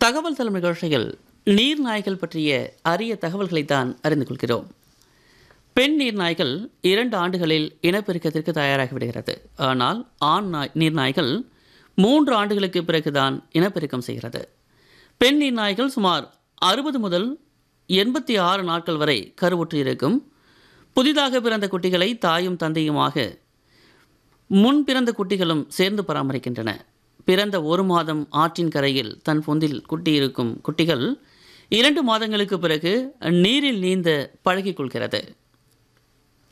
தகவல் தளம் நிகழ்ச்சியில் நீர்நாய்கள் பற்றிய அரிய தகவல்களை தான் அறிந்து கொள்கிறோம் பெண் நீர்நாய்கள் இரண்டு ஆண்டுகளில் இனப்பெருக்கத்திற்கு தயாராகி விடுகிறது ஆனால் ஆண் நாய் நீர்நாய்கள் மூன்று ஆண்டுகளுக்கு பிறகுதான் இனப்பெருக்கம் செய்கிறது பெண் நீர்நாய்கள் சுமார் அறுபது முதல் எண்பத்தி ஆறு நாட்கள் வரை கருவுற்று இருக்கும் புதிதாக பிறந்த குட்டிகளை தாயும் தந்தையுமாக முன் பிறந்த குட்டிகளும் சேர்ந்து பராமரிக்கின்றன பிறந்த ஒரு மாதம் ஆற்றின் கரையில் தன் பொந்தில் குட்டி இருக்கும் குட்டிகள் இரண்டு மாதங்களுக்கு பிறகு நீரில் நீந்த பழகிக் கொள்கிறது